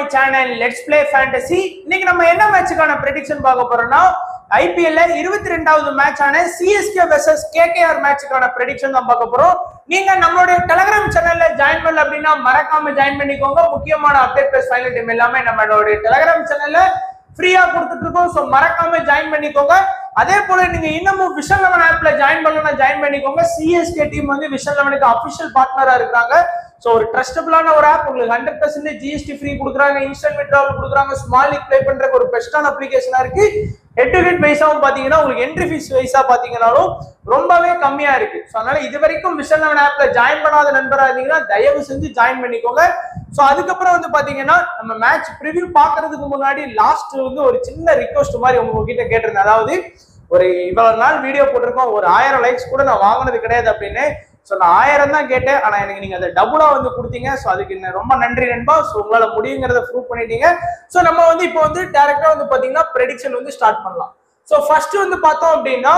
channel let's play fantasy இன்னைக்கு நம்ம என்ன மேட்சுக்கான ப்ரெடிக்ஷன் பார்க்க போறோம்னா ஐபிஎல்ல இருபத்தி ரெண்டாவது மேட்ச் ஆன சிஎஸ்கே வெர்சஸ் கேகேஆர் மேட்சுக்கான ப்ரெடிக்ஷன் தான் பார்க்க போறோம் நீங்க நம்மளுடைய டெலகிராம் சேனல்ல ஜாயின் பண்ணல அப்படின்னா மறக்காம ஜாயின் பண்ணிக்கோங்க முக்கியமான அப்டேட் பிளஸ் ஃபைனல் டீம் எல்லாமே நம்மளுடைய டெலகிராம் சேனல்ல ஃப்ரீயா கொடுத்துட்டு இருக்கோம் ஸோ மறக்காம ஜாயின் பண்ணிக்கோங்க அதே போல நீங்க இன்னமும் விஷன் லெவன் ஆப்ல ஜாயின் பண்ணணும்னா ஜாயின் பண்ணிக்கோங்க சிஎஸ்கே டீம் வந்து விஷன் லெவனுக்கு அபிஷியல் பார்ட்னரா இருக்காங்க ஸோ ஒரு ட்ரஸ்டபிளான ஒரு ஆப் உங்களுக்கு ஹண்ட்ரட் பர்சன்டேஜ் ஜிஎஸ்டி ஃப்ரீ கொடுக்குறாங்க இன்ஸ்டன்ட் விட்ராவல் கொடுக்குறாங்க ஸ்மால் லீக் ப்ளே பண்றதுக்கு ஒரு பெஸ்டான அப்ளிகேஷனா இருக்கு ஹெட் டு ஹெட் வைஸாவும் பாத்தீங்கன்னா உங்களுக்கு என்ட்ரி ஃபீஸ் வைஸா பாத்தீங்கன்னாலும் ரொம்பவே கம்மியா இருக்கு ஸோ அதனால இது வரைக்கும் விஷன் லெவன் ஆப்ல ஜாயின் பண்ணாத நண்பரா இருந்தீங்கன்னா தயவு செஞ்சு ஜாயின் பண்ணிக்கோங்க ஸோ அதுக்கப்புறம் வந்து பாத்தீங்கன்னா நம்ம மேட்ச் ப்ரிவியூ பாக்குறதுக்கு முன்னாடி லாஸ்ட் வந்து ஒரு சின்ன ரிக்வஸ்ட் மாதிரி உங்ககிட்ட கேட்டிருந்தேன் அதாவது ஒரு இவ்வளவு நாள் வீடியோ போட்டிருக்கோம் ஒரு ஆயிரம் லைக்ஸ் கூட நான் வாங்கினது கிடையாது அப்படின்னு ஸோ நான் ஆயிரம் தான் கேட்டேன் ஆனா எனக்கு நீங்க அதை டபுளா வந்து கொடுத்தீங்க ஸோ அதுக்கு என்ன ரொம்ப நன்றி நண்பா ஸோ உங்களால முடியுங்கிறத ப்ரூவ் பண்ணிட்டீங்க ஸோ நம்ம வந்து இப்போ வந்து டேரக்டா வந்து பாத்தீங்கன்னா ப்ரெடிக்ஷன் வந்து ஸ்டார்ட் பண்ணலாம் ஸோ ஃபர்ஸ்ட் வந்து பார்த்தோம் அப்படின்னா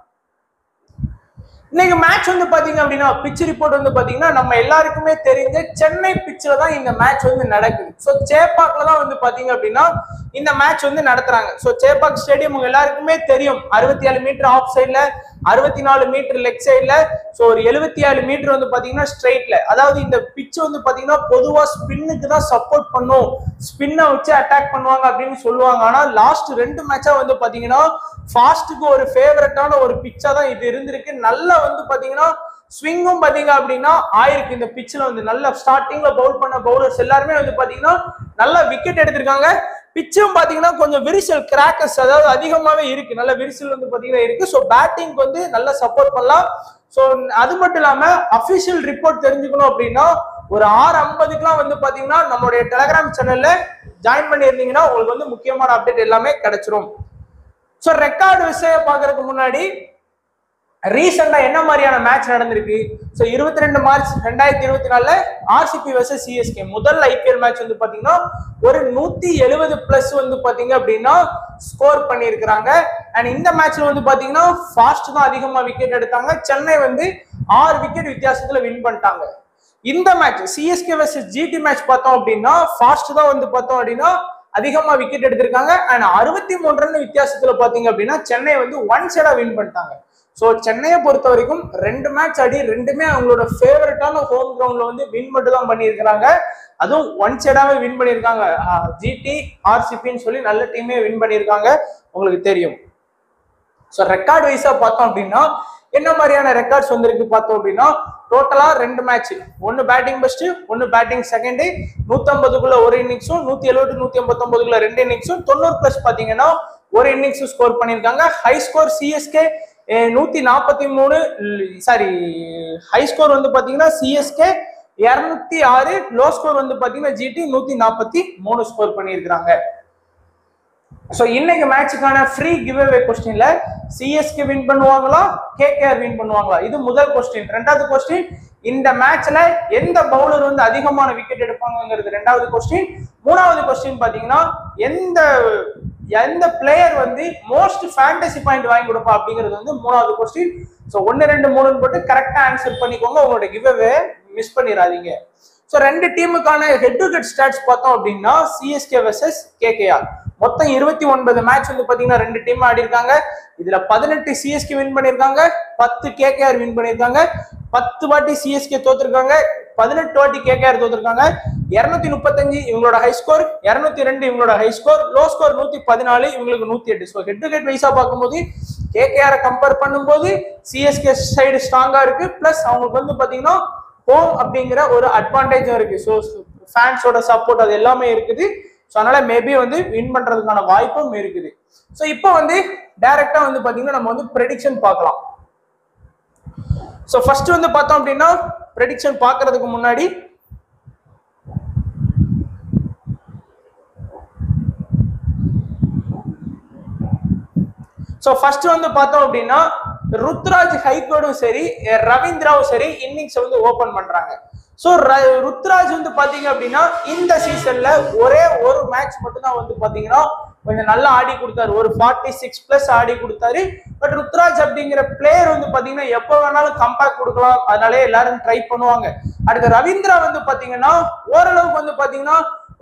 இன்னைக்கு மேட்ச் வந்து பாத்தீங்க அப்படின்னா பிச் ரிப்போர்ட் வந்து பாத்தீங்கன்னா நம்ம எல்லாருக்குமே தெரிஞ்ச சென்னை பிச்சில் தான் இந்த மேட்ச் வந்து நடக்குது ஸோ சேப்பாக்ல தான் வந்து பாத்தீங்க அப்படின்னா இந்த மேட்ச் வந்து நடத்துறாங்க ஸோ சேப்பாக் ஸ்டேடியம் உங்க எல்லாருக்குமே தெரியும் அறுபத்தி ஏழு மீட்டர் ஆஃப் சைட்ல அறுபத்தி நாலு மீட்டர் லெக் சைட்ல ஸோ ஒரு எழுபத்தி ஏழு மீட்டர் வந்து பாத்தீங்கன்னா ஸ்ட்ரைட்ல அதாவது இந்த பிச் வந்து பாத்தீங்கன்னா பொதுவா ஸ்பின்னுக்கு தான் சப்போர்ட் பண்ணும் ஸ்பின்னை வச்சு அட்டாக் பண்ணுவாங்க அப்படின்னு சொல்லுவாங்க ஆனா லாஸ்ட் ரெண்டு மேட்சா வந்து பாத்தீங்கன்னா ஃபாஸ்ட்டுக்கு ஒரு ஃபேவரட்டான ஒரு பிச்சா தான் இது இருந்திருக்கு நல்லா வந்து பாத்தீங்கன்னா ஸ்விங்கும் பாத்தீங்க அப்படின்னா ஆயிருக்கு இந்த பிச்சில் வந்து நல்ல ஸ்டார்டிங்ல பவுல் பண்ண பவுலர்ஸ் எல்லாருமே வந்து பாத்தீங்கன்னா நல்லா விக்கெட் எடுத்திருக்காங்க பிச்சும் பாத்தீங்கன்னா கொஞ்சம் விரிசல் கிராக்கர்ஸ் அதாவது அதிகமாவே இருக்கு நல்ல விரிசல் வந்து பாத்தீங்கன்னா இருக்கு ஸோ பேட்டிங் வந்து நல்லா சப்போர்ட் பண்ணலாம் ஸோ அது மட்டும் இல்லாம அபிஷியல் ரிப்போர்ட் தெரிஞ்சுக்கணும் அப்படின்னா ஒரு ஆறு ஐம்பதுக்குலாம் வந்து பாத்தீங்கன்னா நம்மளுடைய டெலகிராம் சேனல்ல ஜாயின் பண்ணியிருந்தீங்கன்னா உங்களுக்கு வந்து முக்கியமான அப்டேட் எல்லாமே கிடைச்சிரும் ஸோ ரெக்கார்டு விஷயம் பார்க்கறதுக்கு முன்னாடி ரீசெண்டா என்ன மாதிரியான மேட்ச் நடந்திருக்கு ஸோ இருபத்தி ரெண்டு மார்ச் ரெண்டாயிரத்தி இருபத்தி நாலுல ஆர்சிபி வர்சஸ் சிஎஸ்கே முதல் ஐபிஎல் மேட்ச் வந்து பாத்தீங்கன்னா ஒரு நூத்தி எழுபது பிளஸ் வந்து பாத்தீங்க அப்படின்னா ஸ்கோர் பண்ணியிருக்கிறாங்க அண்ட் இந்த மேட்ச்ல வந்து பாத்தீங்கன்னா ஃபாஸ்ட் தான் அதிகமா விக்கெட் எடுத்தாங்க சென்னை வந்து ஆறு விக்கெட் வித்தியாசத்துல வின் பண்ணிட்டாங்க இந்த match CSK versus GT match பார்த்தோம் அப்படின்னா ஃபாஸ்ட் தான் வந்து பார்த்தோம் அப்படின்னா அதிகமா விக்கெட் எடுத்திருக்காங்க அண்ட் அறுபத்தி மூணு ரன் வித்தியாசத்துல பாத்தீங்க அப்படின்னா சென்னை வந்து ஒன் சைடா வின் பண்ணிட்டாங்க ஸோ சென்னையை பொறுத்த வரைக்கும் ரெண்டு மேட்ச் ஆடி ரெண்டுமே அவங்களோட ஃபேவரட்டான ஹோம் கிரவுண்ட்ல வந்து வின் மட்டும் தான் பண்ணியிருக்கிறாங்க அதுவும் ஒன் சைடாவே வின் பண்ணியிருக்காங்க ஜிடி ஆர்சிபின்னு சொல்லி நல்ல டீமே வின் பண்ணியிருக்காங்க உங்களுக்கு தெரியும் ஸோ ரெக்கார்ட் வைஸா பார்த்தோம் அப்படின்னா என்ன மாதிரியான ரெக்கார்ட்ஸ் வந்திருக்கு பார்த்தோம் அப்படின்னா டோட்டலா ரெண்டு மேட்ச் ஒன்னு பேட்டிங் ஃபர்ஸ்ட் ஒன்னு பேட்டிங் செகண்ட் நூத்தம்பதுக்குள்ள ஒரு இன்னிங்ஸும் நூத்தி எழுபது நூத்தி ஐம்பத்தொன்பதுக்குள்ள ரெண்டு இன்னிங்ஸும் தொண்ணூறு பிளஸ் பாத்தீங்கன்னா ஒரு இன்னிங்ஸ் ஸ்கோர் பண்ணியிருக்காங்க ஹை ஸ்கோர் சிஎஸ்கே நூத்தி நாற்பத்தி மூணு சாரி ஹை ஸ்கோர் வந்து பாத்தீங்கன்னா சிஎஸ்கே இருநூத்தி ஆறு லோ ஸ்கோர் வந்து பாத்தீங்கன்னா ஜிடி நூத்தி நாற்பத்தி மூணு ஸ்கோர் பண்ணியிருக்கிறாங்க ஸோ இன்னைக்கு மேட்சுக்கான ஃப்ரீ கிவ் அவே கொஸ்டின்ல சிஎஸ்கே வின் பண்ணுவாங்களா கேகேஆர் வின் பண்ணுவாங்களா இது முதல் கொஸ்டின் ரெண்டாவது கொஸ்டின் இந்த மேட்ச்ல எந்த பவுலர் வந்து அதிகமான விக்கெட் எடுப்பாங்கிறது ரெண்டாவது கொஸ்டின் மூணாவது கொஸ்டின் பாத்தீங்கன்னா எந்த எந்த பிளேயர் வந்து மோஸ்ட் ஃபேண்டசி பாயிண்ட் வாங்கி கொடுப்பா அப்படிங்கிறது வந்து மூணாவது கொஸ்டின் ஸோ ஒன்று ரெண்டு மூணுன்னு போட்டு கரெக்டாக ஆன்சர் பண்ணிக்கோங்க உங்களோட கிவ் அவே மிஸ் பண்ணிடாதீங்க ஸோ ரெண்டு டீமுக்கான ஹெட் டு ஹெட் ஸ்டாட்ஸ் பார்த்தோம் அப்படின்னா சிஎஸ்கே வர்சஸ் கேகேஆர் மொத்தம் இருபத்தி ஒன்பது மேட்ச் வந்து பாத்தீங்கன்னா ரெண்டு டீம் ஆடி இருக்காங்க இதுல பதினெட்டு சிஎஸ்கே வின் பண்ணிருக்காங்க பத்து கேகேஆர் வின் பண்ணிருக்காங்க பத்து வாட்டி சிஎஸ்கே தோத்துருக்காங்க பதினெட்டு வாட்டி கேகேஆர் தோத்துருக்காங்க இருநூத்தி முப்பத்தஞ்சு இவங்களோட ஹை ஸ்கோர் இருநூத்தி ரெண்டு இவங்களோட ஹை ஸ்கோர் லோ ஸ்கோர் நூத்தி பதினாலு இவங்களுக்கு நூத்தி எட்டு ஸோ ஹெட் டு ஹெட் வைஸா பார்க்கும்போது கேகேஆரை கம்பேர் பண்ணும்போது சிஎஸ்கே சைடு ஸ்ட்ராங்கா இருக்கு பிளஸ் அவங்களுக்கு வந்து பாத்தீங்கன்னா ஹோம் அப்படிங்கிற ஒரு அட்வான்டேஜும் இருக்கு ஸோ ஃபேன்ஸோட சப்போர்ட் அது எல்லாமே இருக்குது ஸோ அதனால மேபி வந்து வின் பண்றதுக்கான வாய்ப்பும் இருக்குது ஸோ இப்போ வந்து டைரக்டா வந்து பாத்தீங்கன்னா நம்ம வந்து ப்ரெடிக்ஷன் பார்க்கலாம் ஸோ ஃபர்ஸ்ட் வந்து பார்த்தோம் அப்படின்னா ப்ரெடிக்ஷன் பார்க்கறதுக்கு முன்னாடி ஸோ ஃபர்ஸ்ட் வந்து பார்த்தோம் அப்படின்னா ருத்ராஜ் ஹைகோடும் சரி ரவீந்திராவும் சரி இன்னிங்ஸ் வந்து ஓபன் பண்றாங்க ஸோ ருத்ராஜ் வந்து பாத்தீங்க அப்படின்னா இந்த சீசன்ல ஒரே ஒரு மேட்ச் மட்டும் தான் வந்து பாத்தீங்கன்னா கொஞ்சம் நல்லா ஆடி கொடுத்தாரு ஒரு ஃபார்ட்டி சிக்ஸ் பிளஸ் ஆடி கொடுத்தாரு பட் ருத்ராஜ் அப்படிங்கிற பிளேயர் வந்து பாத்தீங்கன்னா எப்போ வேணாலும் கம்பேக் கொடுக்கலாம் அதனாலே எல்லாரும் ட்ரை பண்ணுவாங்க அடுத்து ரவீந்திரா வந்து பாத்தீங்கன்னா ஓரளவுக்கு வந்து பாத்தீங்கன்னா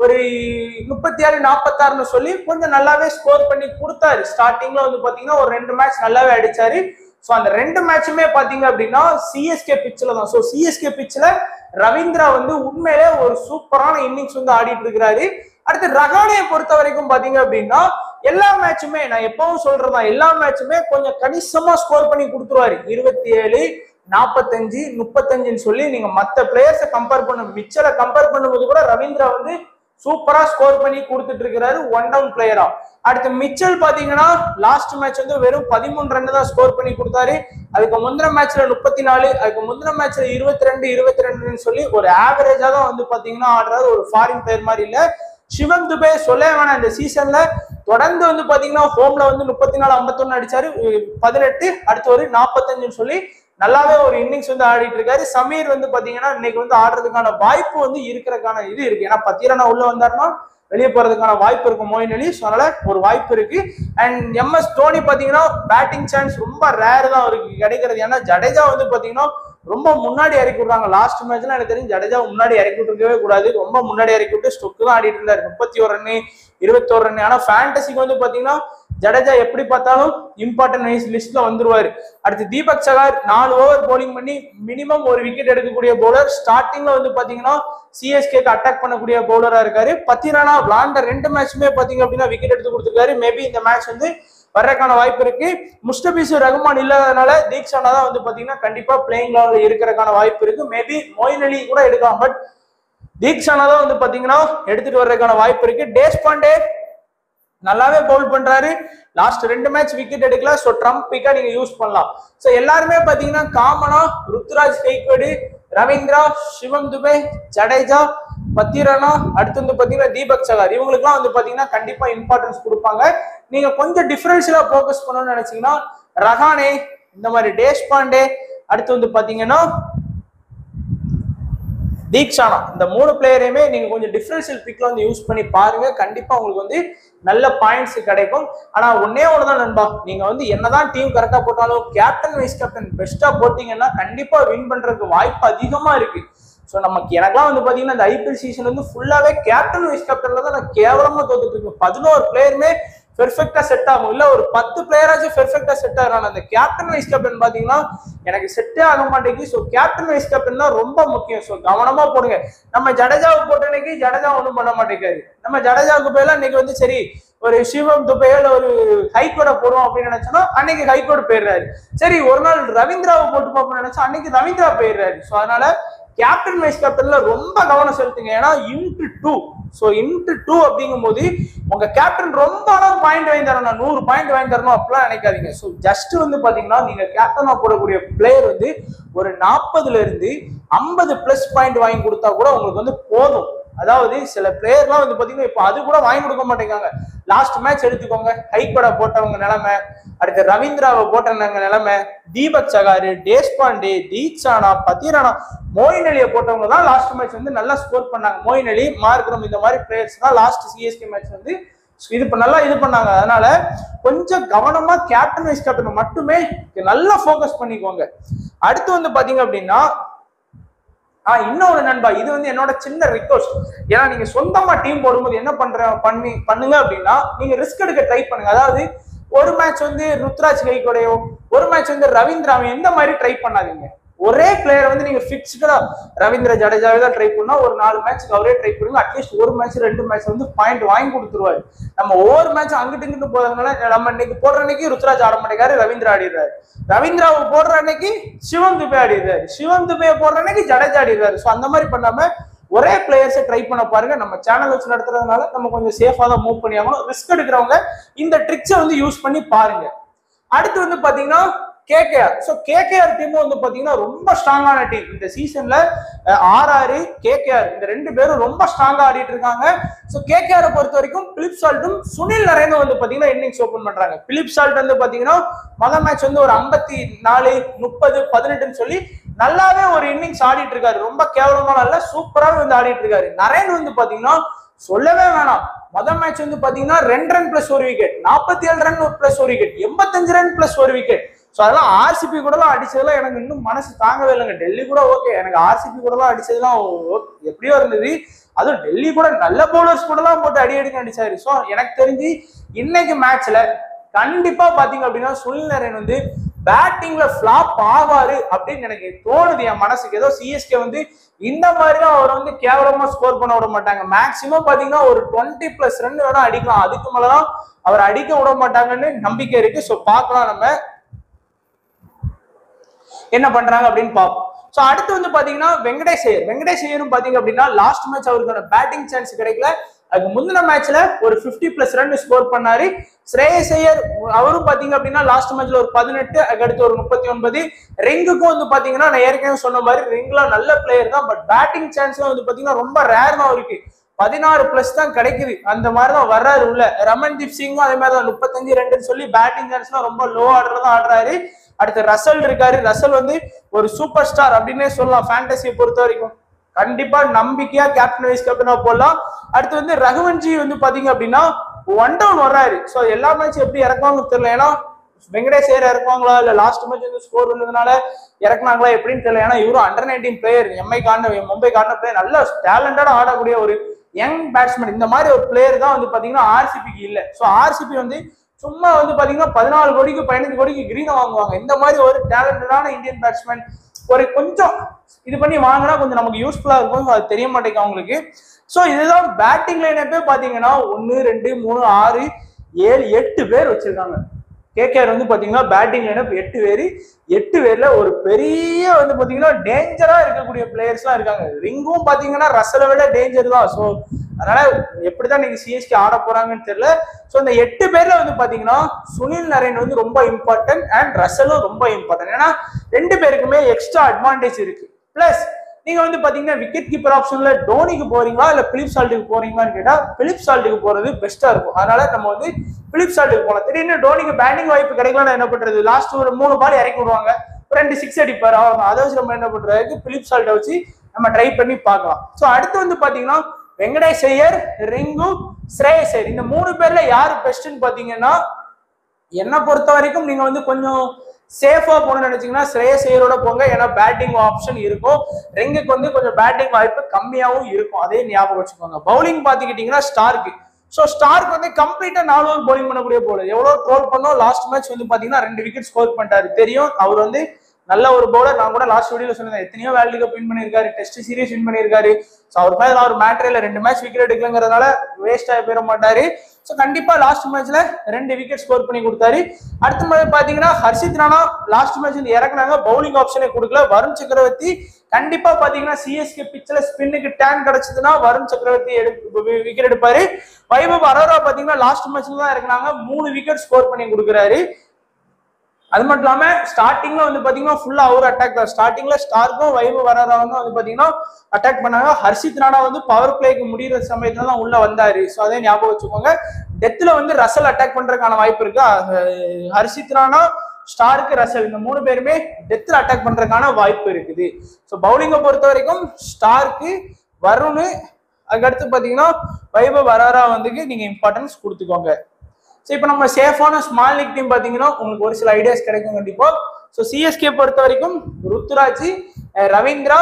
ஒரு முப்பத்தி ஆறு நாற்பத்தாறுன்னு சொல்லி கொஞ்சம் நல்லாவே ஸ்கோர் பண்ணி கொடுத்தாரு ஸ்டார்டிங்ல வந்து பாத்தீங்கன்னா ஒரு ரெண்டு மேட்ச் நல்லாவே அடிச்சாரு ஸோ அந்த ரெண்டு மேட்சுமே பாத்தீங்க அப்படின்னா சிஎஸ்கே பிச்சில் தான் ஸோ சிஎஸ்கே பிச்சில் ரவீந்திரா வந்து உண்மையிலே ஒரு சூப்பரான இன்னிங்ஸ் வந்து ஆடிட்டு இருக்கிறாரு அடுத்து ரகானையை பொறுத்த வரைக்கும் பாத்தீங்க அப்படின்னா எல்லா மேட்சுமே நான் எப்பவும் சொல்றதா எல்லா மேட்சுமே கொஞ்சம் கணிசமா ஸ்கோர் பண்ணி கொடுத்துருவாரு இருபத்தி ஏழு நாற்பத்தஞ்சு முப்பத்தஞ்சுன்னு சொல்லி நீங்க மத்த பிளேயர்ஸை கம்பேர் பண்ண மிச்சரை கம்பேர் பண்ணும்போது கூட ரவீந்திரா வந்து சூப்பரா ஸ்கோர் பண்ணி கொடுத்துட்டு இருக்கிறாரு ஒன் டவுன் பிளேயரா அடுத்து மிச்சல் பாத்தீங்கன்னா லாஸ்ட் மேட்ச் வந்து வெறும் பதிமூணு ரன் தான் ஸ்கோர் பண்ணி கொடுத்தாரு அதுக்கு முந்தின மேட்ச்ல முப்பத்தி நாலு அதுக்கு முந்தின மேட்ச்ல இருபத்தி ரெண்டு இருபத்தி ரெண்டுன்னு சொல்லி ஒரு ஆவரேஜா தான் வந்து பாத்தீங்கன்னா ஆடுறாரு ஒரு ஃபாரின் பிளேயர் மாதிரி இல்ல சிவம் துபே சொல்ல வேணாம் இந்த சீசன்ல தொடர்ந்து வந்து பாத்தீங்கன்னா ஹோம்ல வந்து முப்பத்தி நாலு ஐம்பத்தொன்னு அடிச்சாரு உம், பதினெட்டு அடுத்து ஒரு நாற்பத்தஞ்சுன்னு சொல்லி நல்லாவே ஒரு இன்னிங்ஸ் வந்து ஆடிட்டு இருக்காரு சமீர் வந்து பாத்தீங்கன்னா இன்னைக்கு வந்து ஆடுறதுக்கான வாய்ப்பு வந்து இருக்கிறதுக்கான இது இருக்கு ஏன்னா பத்திரனா உள்ள வந்தாருன்னா வெளியே போறதுக்கான வாய்ப்பு இருக்கு மோயின் அலி ஸோ அதனால ஒரு வாய்ப்பு இருக்கு அண்ட் எம்எஸ் தோனி பாத்தீங்கன்னா பேட்டிங் சான்ஸ் ரொம்ப ரேர் தான் அவருக்கு கிடைக்கிறது ஏன்னா ஜடேஜா வந்து பாத்தீங்கன்னா ரொம்ப முன்னாடி இறக்கி விடுறாங்க லாஸ்ட் மேட்ச்ல எனக்கு தெரிஞ்சு ஜடேஜா முன்னாடி இறக்கி விட்டுருக்கவே கூடாது ரொம்ப முன்னாடி இறக்கி விட்டு ஸ்டொக்கு தான் ஆடிட்டு இருந்தாரு முப்பத்தி ஒரு ரன்னு இருபத்தோரு ரன் ஆனா ஃபேண்டசிக்கு வந்து பாத்தீங்கன்னா ஜடேஜா எப்படி பார்த்தாலும் இம்பார்ட்டன்ட் வைஸ் லிஸ்ட்ல வந்துருவாரு அடுத்து தீபக் சகார் நாலு ஓவர் போலிங் பண்ணி மினிமம் ஒரு விக்கெட் எடுக்கக்கூடிய பவுலர் ஸ்டார்டிங்ல வந்து பாத்தீங்கன்னா சிஎஸ்கேக்கு அட்டாக் பண்ணக்கூடிய பவுலரா இருக்காரு பத்திரானா விளாண்ட ரெண்டு மேட்சுமே பாத்தீங்க அப்படின்னா விக்கெட் எடுத்து கொடுத்துருக்காரு மேபி இந்த மேட்ச் வந்து வர்றதுக்கான வாய்ப்பு இருக்கு முஸ்டபிசு ரகுமான் இல்லாதனால தீக்ஷானா தான் வந்து பாத்தீங்கன்னா கண்டிப்பா பிளேயிங் லெவலில் இருக்கிறதுக்கான வாய்ப்பு இருக்கு மேபி மொயின் அலி கூட எடுக்கலாம் பட் தீக்ஷானா தான் வந்து பாத்தீங்கன்னா எடுத்துட்டு வர்றதுக்கான வாய்ப்பு இருக்கு டேஸ் பாண்டே நல்லாவே பவுல் பண்றாரு லாஸ்ட் ரெண்டு மேட்ச் விக்கெட் எடுக்கல ஸோ ட்ரம்ப் பிக்கா நீங்க யூஸ் பண்ணலாம் ஸோ எல்லாருமே பாத்தீங்கன்னா காமனா ருத்ராஜ் கைக்வடு ரவீந்திரா சிவம் துபே ஜடேஜா பத்திரனா அடுத்து வந்து பாத்தீங்கன்னா தீபக் சகார் இவங்களுக்குலாம் வந்து பாத்தீங்கன்னா கண்டிப்பா இம்பார்ட்டன்ஸ் கொடுப்பாங்க நீங்க கொஞ்சம் டிஃபரன்ஷியலா ஃபோக்கஸ் பண்ணணும்னு நினைச்சீங்கன்னா ரஹானே இந்த மாதிரி டேஷ் பாண்டே அடுத்து வந்து பாத்தீங்கன்னா தீக்ஷானா இந்த மூணு பிளேயரையுமே நீங்க கொஞ்சம் டிஃபரன்ஷியல் பிக்ல வந்து யூஸ் பண்ணி பாருங்க கண்டிப்பா உங்களுக்கு வந்து நல்ல பாயிண்ட்ஸ் கிடைக்கும் ஆனா ஒன்னே ஒண்ணுதான் நண்பா நீங்க வந்து என்னதான் டீம் கரெக்டா போட்டாலும் கேப்டன் வைஸ் கேப்டன் பெஸ்டா போட்டீங்கன்னா கண்டிப்பா வின் பண்றதுக்கு வாய்ப்பு அதிகமா இருக்கு ஸோ நமக்கு எனக்குலாம் வந்து பாத்தீங்கன்னா இந்த ஐபிஎல் சீசன் வந்து ஃபுல்லாவே கேப்டன் வைஸ் கேப்டன்ல தான் நான் கேவலமா தோத்துட்டு இருக்கேன் பதினோரு பிளேயருமே பெர்ஃபெக்டா செட் ஆகும் இல்ல ஒரு பத்து பிளேயராச்சும் பெர்ஃபெக்டா செட் ஆகிறான் அந்த கேப்டன் வைஸ் கேப்டன் பாத்தீங்கன்னா எனக்கு செட்டே ஆக மாட்டேங்குது ஸோ கேப்டன் வைஸ் கேப்டன் தான் ரொம்ப முக்கியம் ஸோ கவனமா போடுங்க நம்ம ஜடேஜாவுக்கு போட்ட அன்னைக்கு ஜடேஜா ஒன்றும் பண்ண மாட்டேங்காரு நம்ம ஜடேஜாவுக்கு போயில இன்னைக்கு வந்து சரி ஒரு சிவம் துபையில ஒரு ஹைகோட போடுவோம் அப்படின்னு நினைச்சோன்னா அன்னைக்கு ஹைகோடு போயிடுறாரு சரி ஒரு நாள் ரவீந்திராவை போட்டு பார்ப்போம்னு நினைச்சா அன்னைக்கு ரவீந்திரா போயிடுறாரு ஸோ அதனால கேப்டன் வைஸ் கேப்டன்ல ரொம்ப கவனம் செலுத்துங்க ஏன்னா into two so into two அப்படிங்கும்போது உங்க கேப்டன் ரொம்ப அளவு பாயிண்ட் வாங்கி தரணும் நூறு பாயிண்ட் வாங்கி தரணும் அப்படிலாம் நினைக்காதீங்க ஸோ ஜஸ்ட் வந்து பாத்தீங்கன்னா நீங்க கேப்டனா போடக்கூடிய பிளேயர் வந்து ஒரு நாற்பதுல இருந்து ஐம்பது பிளஸ் பாயிண்ட் வாங்கி கொடுத்தா கூட உங்களுக்கு வந்து போதும் அதாவது சில பிளேயர்லாம் வந்து பாத்தீங்கன்னா இப்போ அது கூட வாங்கி கொடுக்க மாட்டேங்காங்க லாஸ்ட் மேட்ச் எடுத்துக்கோங்க ஹைப்படா போட்டவங்க நிலைமை அடுத்து ரவீந்திராவை போட்டவங்க நிலைமை தீபக் சகாரு தேஷ்பாண்டே தீக்ஷானா பத்திரானா மோயின் அலியை போட்டவங்க தான் லாஸ்ட் மேட்ச் வந்து நல்லா ஸ்கோர் பண்ணாங்க மோயின் அலி மார்க்ரம் இந்த மாதிரி பிளேயர்ஸ் தான் லாஸ்ட் சிஎஸ்கே மேட்ச் வந்து இது இப்ப நல்லா இது பண்ணாங்க அதனால கொஞ்சம் கவனமா கேப்டன் வைஸ் கேப்டன் மட்டுமே நல்லா ஃபோக்கஸ் பண்ணிக்கோங்க அடுத்து வந்து பாத்தீங்க அப்படின்னா ஆஹ் இன்னொரு நண்பா இது வந்து என்னோட சின்ன ரிக்வஸ்ட் ஏன்னா நீங்க சொந்தமா டீம் போடும்போது என்ன பண்ற பண்ணி பண்ணுங்க அப்படின்னா நீங்க ரிஸ்க் எடுக்க ட்ரை பண்ணுங்க அதாவது ஒரு மேட்ச் வந்து ருத்ராஜ் கைகூடையோ ஒரு மேட்ச் வந்து ரவீந்திராவையும் இந்த மாதிரி ட்ரை பண்ணாதீங்க ஒரே பிளேயர் வந்து நீங்க பிக்ஸ்டா ரவீந்திர ஜடேஜாவே தான் ட்ரை பண்ணா ஒரு நாலு மேட்ச்க்கு அவரே ட்ரை பண்ணுங்க அட்லீஸ்ட் ஒரு மேட்ச் ரெண்டு மேட்ச் வந்து பாயிண்ட் வாங்கி கொடுத்துருவாரு நம்ம ஒவ்வொரு மேட்ச் அங்கிட்டு இங்கிட்டு போறதுனால நம்ம இன்னைக்கு போடுற அன்னைக்கு ருத்ராஜ் ஆட மாட்டேங்காரு ரவீந்திரா ஆடிடுறாரு ரவீந்திராவை போடுற அன்னைக்கு சிவம் துபே ஆடிடுறாரு சிவம் துபே போடுற அன்னைக்கு ஜடேஜா ஆடிடுறாரு ஸோ அந்த மாதிரி பண்ணாம ஒரே பிளேயர்ஸை ட்ரை பண்ண பாருங்க நம்ம சேனல் வச்சு நடத்துறதுனால நம்ம கொஞ்சம் சேஃபா தான் மூவ் பண்ணி ஆகணும் ரிஸ்க் எடுக்கிறவங்க இந்த ட்ரிக்ஸை வந்து யூஸ் பண்ணி பாருங்க அடுத்து வந்து பாத்தீங்கன்னா கேகேஆர் ஸோ கேகேஆர் டீம் வந்து பாத்தீங்கன்னா ரொம்ப ஸ்ட்ராங்கான டீம் இந்த சீசன்ல ஆர்ஆர் கேகேஆர் இந்த ரெண்டு பேரும் ரொம்ப ஸ்ட்ராங்கா ஆடிட்டு இருக்காங்க ஸோ கேகேஆரை பொறுத்த வரைக்கும் பிலிப் சால்ட்டும் சுனில் நரேனும் வந்து பாத்தீங்கன்னா இன்னிங்ஸ் ஓபன் பண்றாங்க பிலிப் சால்ட் வந்து பாத்தீங்கன்னா மொதல் மேட்ச் வந்து ஒரு ஐம்பத்தி நாலு முப்பது பதினெட்டுன்னு சொல்லி நல்லாவே ஒரு இன்னிங்ஸ் ஆடிட்டு இருக்காரு ரொம்ப கேவலமான இல்ல சூப்பராக வந்து ஆடிட்டு இருக்காரு நரேன் வந்து பாத்தீங்கன்னா சொல்லவே வேணாம் மொதல் மேட்ச் வந்து பாத்தீங்கன்னா ரெண்டு ரன் பிளஸ் ஒரு விக்கெட் நாற்பத்தி ஏழு ரன் பிளஸ் ஒரு விக்கெட் எண்பத்தஞ்சு ரன் பிளஸ் ஒரு விக்கெட் ஸோ அதெல்லாம் ஆர்சிபி கூடலாம் அடிச்சதெல்லாம் எனக்கு இன்னும் மனசு தாங்கவே இல்லைங்க டெல்லி கூட ஓகே எனக்கு ஆர்சிபி கூடலாம் அடிச்சதெல்லாம் ஓ- எப்படியோ இருந்தது அதுவும் டெல்லி கூட நல்ல பவுலர்ஸ் கூடலாம் போட்டு அடி அடிக்க அடிச்சாரு ஸோ எனக்கு தெரிஞ்சு இன்னைக்கு மேட்ச்ல கண்டிப்பா பாத்தீங்க அப்படின்னா சுனில் நரேன் வந்து பேட்டிங்ல ஃபிளாப் ஆவாரு அப்படின்னு எனக்கு தோணுது என் மனசுக்கு ஏதோ சிஎஸ்கே வந்து இந்த மாதிரி தான் அவர் வந்து கேவலமா ஸ்கோர் பண்ண விட மாட்டாங்க மேக்சிமம் பாத்தீங்கன்னா ஒரு டுவெண்ட்டி பிளஸ் ரன் வேணா அடிக்கலாம் அதுக்கு மேலதான் அவர் அடிக்க விட மாட்டாங்கன்னு நம்பிக்கை இருக்கு ஸோ பார்க்கலாம் நம்ம என்ன பண்றாங்க அப்படின்னு பார்ப்போம் ஸோ அடுத்து வந்து பாத்தீங்கன்னா வெங்கடேஷ் ஐயர் வெங்கடேஷ் ஐயரும் பாத்தீங்க அப்படின்னா லாஸ்ட் மேட்ச் அவருக்கான பேட்டிங் சான்ஸ் கிடைக்கல அதுக்கு முந்தின மேட்ச்ல ஒரு 50 பிளஸ் ரன் ஸ்கோர் பண்ணாரு ஸ்ரேயஸ் ஐயர் அவரும் பாத்தீங்க அப்படின்னா லாஸ்ட் மேட்ச்ல ஒரு பதினெட்டு அதுக்கடுத்து ஒரு முப்பத்தி ஒன்பது ரிங்குக்கும் வந்து பாத்தீங்கன்னா நான் ஏற்கனவே சொன்ன மாதிரி ரிங்ல நல்ல பிளேயர் தான் பட் பேட்டிங் சான்ஸ்லாம் வந்து பாத்தீங்கன்னா ரொம்ப ரேர் தான் இருக்கு பதினாறு பிளஸ் தான் கிடைக்குது அந்த மாதிரி தான் வர்றாரு உள்ள ரமன்தீப் சிங்கும் அதே மாதிரி தான் முப்பத்தஞ்சு ரெண்டுன்னு சொல்லி பேட்டிங் சான்ஸ்லாம் ரொம்ப லோ ஆர்டர் தான் ஆடுறாரு அடுத்து ரசல் இருக்காரு ரசல் வந்து ஒரு சூப்பர் ஸ்டார் அப்படின்னே சொல்லலாம் ஃபேண்டசியை பொறுத்த வரைக்கும் கண்டிப்பா நம்பிக்கையா கேப்டன் வைஸ் கேப்டனா போடலாம் அடுத்து வந்து ரகுவன்ஜி வந்து பாத்தீங்க அப்படின்னா ஒன் டவுன் வர்றாரு ஸோ எல்லா மேட்ச் எப்படி இறக்குவாங்கன்னு தெரியல ஏன்னா வெங்கடேஷ் ஐயர் இறக்குவாங்களா இல்ல லாஸ்ட் மேட்ச் வந்து ஸ்கோர் வந்ததுனால இறக்குனாங்களா எப்படின்னு தெரியல ஏன்னா இவரும் அண்டர் நைன்டீன் பிளேயர் எம்ஐ காண்ட மும்பை காண்ட பிளேயர் நல்ல டேலண்டடா ஆடக்கூடிய ஒரு யங் பேட்ஸ்மேன் இந்த மாதிரி ஒரு பிளேயர் தான் வந்து பாத்தீங்கன்னா ஆர்சிபிக்கு இல்ல ஸோ ஆர்சிபி வந்து சும்மா வந்து பாத்தீங்கன்னா பதினாலு கோடிக்கு பதினஞ்சு கோடிக்கு கிரீனை வாங்குவாங்க இந்த மாதிரி ஒரு டேலண்டடான இந்தியன் பேட்ஸ்மேன் ஒரு கொஞ்சம் இது பண்ணி வாங்கினா கொஞ்சம் நமக்கு யூஸ்ஃபுல்லா இருக்கும் So, அது தெரிய மாட்டேங்குது அவங்களுக்கு ஸோ இதுதான் பேட்டிங் லைனப்பே பாத்தீங்கன்னா ஒன்னு ரெண்டு மூணு ஆறு ஏழு எட்டு பேர் வச்சிருக்காங்க கேகேஆர் வந்து பாத்தீங்கன்னா பேட்டிங் லைனப் எட்டு பேர் எட்டு பேர்ல ஒரு பெரிய வந்து பாத்தீங்கன்னா டேஞ்சரா இருக்கக்கூடிய பிளேயர்ஸ்லாம் இருக்காங்க ரிங்கும் பாத்தீங்கன்னா ரசலை விட டேஞ்சர் தான் ஸோ அதனால எப்படிதான் நீங்க சிஎஸ்கே ஆட போறாங்கன்னு தெரியல ஸோ இந்த எட்டு பேர்ல வந்து பாத்தீங்கன்னா சுனில் நரேன் வந்து ரொம்ப இம்பார்ட்டன்ட் அண்ட் ரசலும் ரொம்ப இம்பார்ட்டன்ட் ஏன்னா ரெண்டு பேருக்குமே எக்ஸ்ட்ரா அட்வான்டேஜ் இருக்கு பிளஸ் நீங்க வந்து பாத்தீங்கன்னா விக்கெட் கீப்பர் ஆப்ஷன்ல டோனிக்கு போறீங்களா இல்ல பிலிப் சால்ட்டுக்கு போறீங்களான்னு கேட்டா பிலிப் சால்ட்டுக்கு போறது பெஸ்டா இருக்கும் அதனால நம்ம வந்து பிலிப் சால்ட்டுக்கு போகலாம் திடீர்னு டோனிக்கு பேட்டிங் வாய்ப்பு கிடைக்கலன்னா என்ன பண்றது லாஸ்ட் ஒரு மூணு பால் இறக்கி விடுவாங்க ஒரு ரெண்டு சிக்ஸ் அடிப்பாரு அவ்வளவுதான் அதை வச்சு நம்ம என்ன பண்றதுக்கு பிலிப் சால்ட்டை வச்சு நம்ம ட்ரை பண்ணி பார்க்கலாம் ஸோ அடுத்து வந்து பாத்தீங்கன்னா வெங்கடேஷ் ஐயர் ரிங்கு ஸ்ரேயஸ் ஐயர் இந்த மூணு பேர்ல யாரு பெஸ்ட்னு பாத்தீங்கன்னா என்னை பொறுத்த வரைக்கும் நீங்க வந்து கொஞ்சம் சேஃபா போகணும்னு நினைச்சீங்கன்னா ஸ்ரேயஸ் ஐயரோட போங்க ஏன்னா பேட்டிங் ஆப்ஷன் இருக்கும் ரிங்குக்கு வந்து கொஞ்சம் பேட்டிங் வாய்ப்பு கம்மியாவும் இருக்கும் அதே ஞாபகம் வச்சுக்கோங்க பவுலிங் பாத்துக்கிட்டீங்கன்னா ஸ்டார்க்கு ஸோ ஸ்டார்க் வந்து கம்ப்ளீட்டா நாலு ஓவர் bowling பண்ணக்கூடிய போல எவ்வளவு ட்ரோல் பண்ணோம் லாஸ்ட் மேட்ச் வந்து பாத்தீங்கன்னா ரெண்டு விக்கெட் ஸ்கோர் பண்ணிட்டாரு தெரியும் அவர் வந்து நல்ல ஒரு பவுலர் நான் கூட லாஸ்ட் வீடியோல சொன்னேன் எத்தனையோ வேர்ல்டு கப் வின் பண்ணியிருக்காரு டெஸ்ட் சீரிஸ் வின் பண்ணியிருக்காரு ஸோ அவர் மேல நான் ஒரு மேட்ரில ரெண்டு மேட்ச் விக்கெட் எடுக்கலங்கிறதுனால வேஸ்ட் ஆகி போயிட மாட்டாரு ஸோ கண்டிப்பா லாஸ்ட் மேட்ச்ல ரெண்டு விக்கெட் ஸ்கோர் பண்ணி கொடுத்தாரு அடுத்த மேட்ச் பாத்தீங்கன்னா ஹர்ஷித் ராணா லாஸ்ட் மேட்ச் வந்து இறக்குனாங்க பவுலிங் ஆப்ஷனே கொடுக்கல வருண் சக்கரவர்த்தி கண்டிப்பா பாத்தீங்கன்னா சிஎஸ்கே பிச்சில் ஸ்பின்னுக்கு டேன் கிடைச்சதுன்னா வருண் சக்கரவர்த்தி எடு விக்கெட் எடுப்பாரு வைபவ் அரோரா பாத்தீங்கன்னா லாஸ்ட் மேட்ச்ல தான் இறக்குனாங்க மூணு விக்கெட் ஸ்கோர் பண்ணி கொடுக்குறாரு அது மட்டும் இல்லாம ஸ்டார்டிங்ல வந்து பாத்தீங்கன்னா ஃபுல்லா அவர் அட்டாக் தான் ஸ்டார்டிங்ல ஸ்டார்க்கும் வைபவ் வராதவங்க வந்து பாத்தீங்கன்னா அட்டாக் பண்ணாங்க ஹர்ஷித் ராணா வந்து பவர் பிளேக்கு முடியிற சமயத்துல தான் உள்ள வந்தாரு ஸோ அதே ஞாபகம் வச்சுக்கோங்க டெத்ல வந்து ரசல் அட்டாக் பண்றதுக்கான வாய்ப்பு இருக்கு அஹ் ஹர்ஷித் ராணா ஸ்டாருக்கு ரசல் இந்த மூணு பேருமே டெத்ல அட்டாக் பண்றதுக்கான வாய்ப்பு இருக்குது ஸோ பவுலிங்கை பொறுத்த வரைக்கும் ஸ்டார்க்கு வருண் அதுக்கடுத்து பாத்தீங்கன்னா வைபவ் வராரா வந்துக்கு நீங்க இம்பார்ட்டன்ஸ் கொடுத்துக்கோங்க ஸோ இப்போ நம்ம சேஃபான ஸ்மால் லீக் டீம் பார்த்தீங்கன்னா உங்களுக்கு ஒரு சில ஐடியாஸ் கிடைக்கும் கண்டிப்பா ஸோ சிஎஸ்கே பொறுத்த வரைக்கும் ருத்துராஜ் அஹ் ரவீந்திரா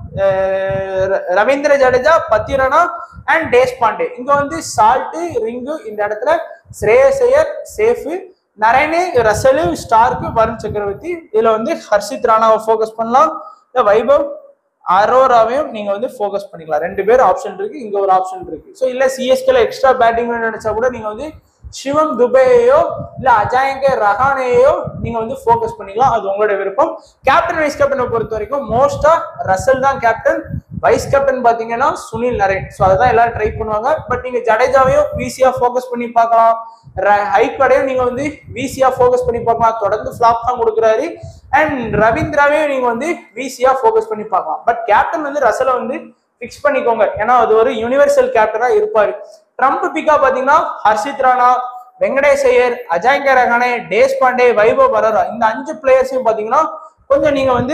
அஹ் ர- ரவீந்திர ஜடேஜா பத்திரனா அண்ட் டேஸ் பாண்டே இங்க வந்து சால்ட்டு ரிங்கு இந்த இடத்துல ஸ்ரேயஸ் ஐயர் சேஃபு நரேனு ரசலு ஸ்டார்க்கு வருண் சக்கரவர்த்தி இதுல வந்து ஹர்ஷித் ராணாவை ஃபோக்கஸ் பண்ணலாம் இல்ல வைபவ் அரோராவையும் நீங்க வந்து ஃபோக்கஸ் பண்ணிக்கலாம் ரெண்டு பேர் ஆப்ஷன் இருக்கு இங்க ஒரு ஆப்ஷன் இருக்கு ஸோ இல்ல சிஎஸ்கேல எக்ஸ்ட்ரா பேட்டிங் நினைச்சா கூட நீங்க வந்து சிவம் துபேயோ இல்ல அஜாயங்க ரஹானேயோ நீங்க வந்து ஃபோக்கஸ் பண்ணிக்கலாம் அது உங்களோட விருப்பம் கேப்டன் வைஸ் கேப்டனை பொறுத்த வரைக்கும் மோஸ்டா ரசல் தான் கேப்டன் வைஸ் கேப்டன் பாத்தீங்கன்னா சுனில் நரேன் ஸோ அதான் எல்லாரும் ட்ரை பண்ணுவாங்க பட் நீங்க ஜடேஜாவையும் விசியா ஃபோக்கஸ் பண்ணி பார்க்கலாம் ஹைக்கடையும் நீங்க வந்து விசியா ஃபோக்கஸ் பண்ணி பார்க்கலாம் தொடர்ந்து ஃபிளாப் தான் கொடுக்குறாரு அண்ட் ரவீந்திராவையும் நீங்க வந்து விசியா ஃபோக்கஸ் பண்ணி பார்க்கலாம் பட் கேப்டன் வந்து ரசலை வந்து ஃபிக்ஸ் பண்ணிக்கோங்க ஏன்னா அது ஒரு யூனிவர்சல் கேப்டனா இருப்பாரு ட்ரம்ப் பிக்கா பாத்தீங்கன்னா ஹர்ஷித் ராணா வெங்கடேஷ் ஐயர் அஜாங்க ரகானே டேஸ் பாண்டே வைபவ் பரோரா இந்த அஞ்சு பிளேயர்ஸையும் பாத்தீங்கன்னா கொஞ்சம் நீங்க வந்து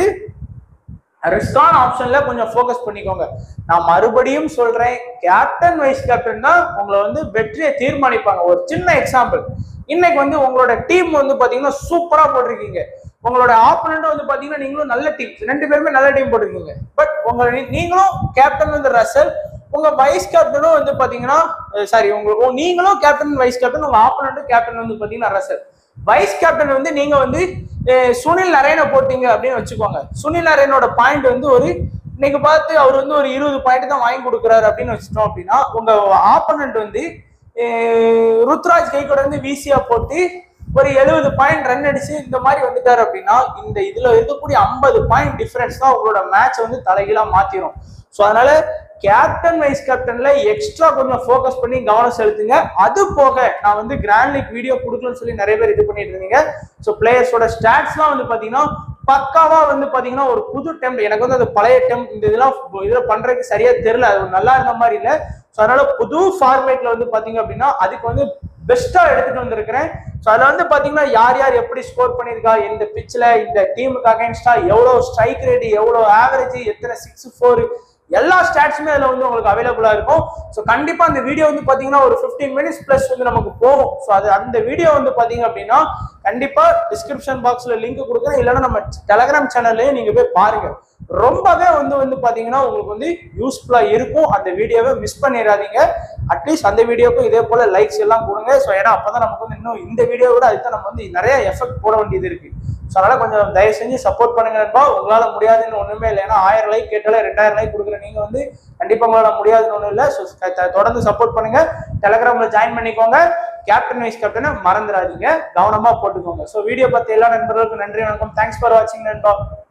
ரிஸ்கான ஆப்ஷன்ல கொஞ்சம் ஃபோக்கஸ் பண்ணிக்கோங்க நான் மறுபடியும் சொல்றேன் கேப்டன் வைஸ் கேப்டன் தான் உங்களை வந்து வெற்றியை தீர்மானிப்பாங்க ஒரு சின்ன எக்ஸாம்பிள் இன்னைக்கு வந்து உங்களோட டீம் வந்து பாத்தீங்கன்னா சூப்பரா போட்டிருக்கீங்க உங்களோட ஆப்போனண்ட் வந்து பாத்தீங்கன்னா நீங்களும் நல்ல டீம் ரெண்டு பேருமே நல்ல டீம் போட்டிருக்கீங்க பட் உங்க நீ- நீங்களும் கேப்டன் வந்து ரசல் உங்க வைஸ் கேப்டனும் வந்து பாத்தீங்கன்னா சாரி உங்களுக்கு நீங்களும் கேப்டன் வைஸ் கேப்டன் உங்க ஆப்போனண்ட்டும் கேப்டன் வந்து பாத்தீங்கன்னா ரசல் வைஸ் கேப்டன் வந்து நீங்க வந்து அஹ், சுனில் நரேனை போட்டீங்க அப்படின்னு வச்சுக்கோங்க சுனில் நரேனோட பாயிண்ட் வந்து ஒரு இன்னைக்கு பார்த்து அவர் வந்து ஒரு இருபது பாயிண்ட் தான் வாங்கி கொடுக்குறாரு அப்படின்னு வச்சுட்டோம் அப்படின்னா உங்க ஆப்போனண்ட் வந்து அஹ், ருத்ராஜ் கைகோட வந்து வீசியா போட்டு ஒரு எழுபது பாயிண்ட் ரன் அடிச்சு இந்த மாதிரி வந்துட்டாரு அப்படின்னா இந்த இதுல இருக்கக்கூடிய ஐம்பது பாயிண்ட் டிஃபரன்ஸ் தான் உங்களோட மேட்ச் வந்து தலைகீழா மாத்திரும் ஸோ அதனால கேப்டன் வைஸ் கேப்டன்ல எக்ஸ்ட்ரா கொஞ்சம் ஃபோக்கஸ் பண்ணி கவனம் செலுத்துங்க அது போக நான் வந்து கிராண்ட் லீக் வீடியோ கொடுக்கலன்னு சொல்லி நிறைய பேர் இது பண்ணிட்டு இருந்தீங்க ஸோ பிளேயர்ஸோட ஸ்டாட்ஸ்லாம் வந்து பாத்தீங்கன்னா பக்காவா வந்து பாத்தீங்கன்னா ஒரு புது டெம் எனக்கு வந்து அது பழைய டெம் இந்த இதெல்லாம் இதுல பண்றதுக்கு சரியா தெரியல அது நல்லா இருந்த மாதிரி இல்ல ஸோ அதனால புது ஃபார்மேட்ல வந்து பாத்தீங்க அப்படின்னா அதுக்கு வந்து பெஸ்டா எடுத்துட்டு வந்திருக்கிறேன் ஸோ அதுல வந்து பாத்தீங்கன்னா யார் யார் எப்படி ஸ்கோர் பண்ணியிருக்கா இந்த பிச்சில் இந்த டீமுக்கு அகைன்ஸ்டா எவ்வளவு ஸ்ட்ரைக் ரேட் எவ்வளவு ஆவரேஜ் எத்தனை சிக்ஸ் ஃபோர் எல்லா ஸ்டாட்ஸுமே அதுல வந்து உங்களுக்கு அவைலபிளா இருக்கும் ஸோ கண்டிப்பா அந்த வீடியோ வந்து பாத்தீங்கன்னா ஒரு 15 மினிட்ஸ் பிளஸ் வந்து நமக்கு போகும் ஸோ அது அந்த வீடியோ வந்து பாத்தீங்க அப்படின்னா கண்டிப்பா டிஸ்கிரிப்ஷன் பாக்ஸ்ல லிங்க் கொடுக்குறேன் இல்லைன்னா நம்ம டெலகிராம் சேனல்லையே நீங்க போய் பாருங்க ரொம்பவே வந்து வந்து பாத்தீங்கன்னா உங்களுக்கு வந்து யூஸ்ஃபுல்லா இருக்கும் அந்த வீடியோவை மிஸ் பண்ணிடாதீங்க அட்லீஸ்ட் அந்த வீடியோக்கும் இதே போல லைக்ஸ் எல்லாம் கொடுங்க ஸோ ஏன்னா அப்பதான் நமக்கு வந்து இன்னும் இந்த வீடியோ விட அதுக்கு நம்ம வந்து நிறைய எஃபெக்ட் போட வேண்டியது இருக்கு ஸோ அதனால கொஞ்சம் தயவு செஞ்சு சப்போர்ட் பண்ணுங்க நண்பா உங்களால முடியாதுன்னு ஒண்ணுமே இல்லை ஏன்னா ஆயிரம் லைக் கேட்டாலே ரெண்டாயிரம் லைக் கொடுக்குற நீங்க வந்து கண்டிப்பா உங்களால முடியாதுன்னு ஒண்ணும் இல்லை ஸோ தொடர்ந்து சப்போர்ட் பண்ணுங்க டெலகிராம்ல ஜாயின் பண்ணிக்கோங்க கேப்டன் வைஸ் கேப்டனை மறந்துடாதீங்க கவனமா போட்டுக்கோங்க ஸோ வீடியோ பார்த்த எல்லா நண்பர்களுக்கும் நன்றி வணக்கம் தேங்க்ஸ் ஃபார் வாட்சிங் நண்பா